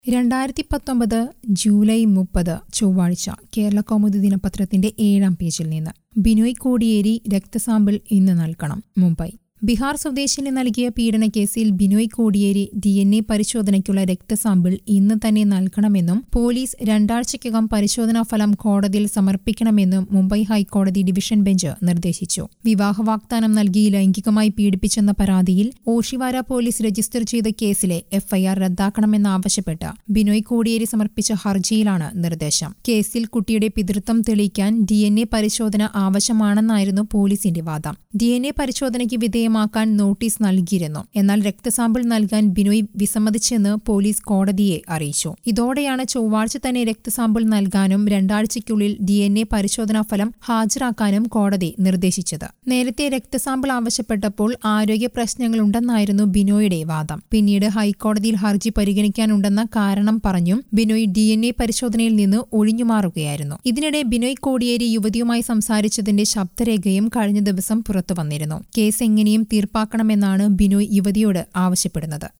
രണ്ടായിരത്തി പത്തൊമ്പത് ജൂലൈ മുപ്പത് ചൊവ്വാഴ്ച കേരള കൗമുദി ദിനപത്രത്തിന്റെ ഏഴാം പേജിൽ നിന്ന് ബിനോയ് കോടിയേരി രക്തസാമ്പിൾ ഇന്ന് നൽകണം മുംബൈ ബീഹാർ സ്വദേശിന് നൽകിയ പീഡനക്കേസിൽ Binoy Kodiyeri D N A പരിശോധനയ്ക്കുള്ള രക്തസാമ്പിൾ ഇന്ന് തന്നെ നൽകണമെന്നും പോലീസ് രണ്ടാഴ്ചയ്ക്കകം പരിശോധനാ ഫലം കോടതിയിൽ സമർപ്പിക്കണമെന്നും മുംബൈ ഹൈക്കോടതി ഡിവിഷൻ ബെഞ്ച് നിർദ്ദേശിച്ചു വിവാഹ വാഗ്ദാനം നൽകി ലൈംഗികമായി പീഡിപ്പിച്ചെന്ന പരാതിയിൽ ഓഷിവാര പോലീസ് രജിസ്റ്റർ ചെയ്ത കേസിലെ എഫ്ഐആർ റദ്ദാക്കണമെന്നാവശ്യപ്പെട്ട് ബിനോയ് കോടിയേരി സമർപ്പിച്ച ഹർജിയിലാണ് നിർദ്ദേശം കേസിൽ കുട്ടിയുടെ പിതൃത്വം തെളിയിക്കാൻ ഡി എൻ എ പരിശോധന ആവശ്യമാണെന്നായിരുന്നു പോലീസിന്റെ വാദം ഡി എൻ എ പരിശോധനയ്ക്ക് വിധേയമാക്കാൻ നോട്ടീസ് നൽകിയിരുന്നു എന്നാൽ രക്തസാമ്പിൾ നൽകാൻ ബിനോയ് വിസമ്മതിച്ചെന്ന് പോലീസ് കോടതിയെ അറിയിച്ചു ഇതോടെയാണ് ചൊവ്വാഴ്ച തന്നെ രക്തസാമ്പിൾ നൽകാനും രണ്ടാഴ്ചയ്ക്കുള്ളിൽ ഡി എൻ എ പരിശോധനാ ഫലം ഹാജരാക്കാനും കോടതി നിർദ്ദേശിച്ചത് നേരത്തെ രക്തസാമ്പിൾ ആവശ്യപ്പെട്ടപ്പോൾ ആരോഗ്യ പ്രശ്നങ്ങളുണ്ടെന്നായിരുന്നു ബിനോയുടെ വാദം പിന്നീട് ഹൈക്കോടതിയിൽ ഹർജി പരിഗണിക്കാനുണ്ടെന്ന കാരണം പറഞ്ഞും ബിനോയ് ഡി എൻ എ പരിശോധനയിൽ നിന്ന് ഒഴിഞ്ഞുമാറുകയായിരുന്നു ഇതിനിടെ ബിനോയ് കോടിയേരി യുവതിയുമായി സംസാരിച്ചതിന്റെ ശബ്ദരേഖയും കഴിഞ്ഞ ദിവസം പുറത്തുവന്നിരുന്നു കേസ് എങ്ങനെയും തീർപ്പാക്കണമെന്നാണ് ബിനോയ് യുവതിയോട് ആവശ്യപ്പെടുന്നത്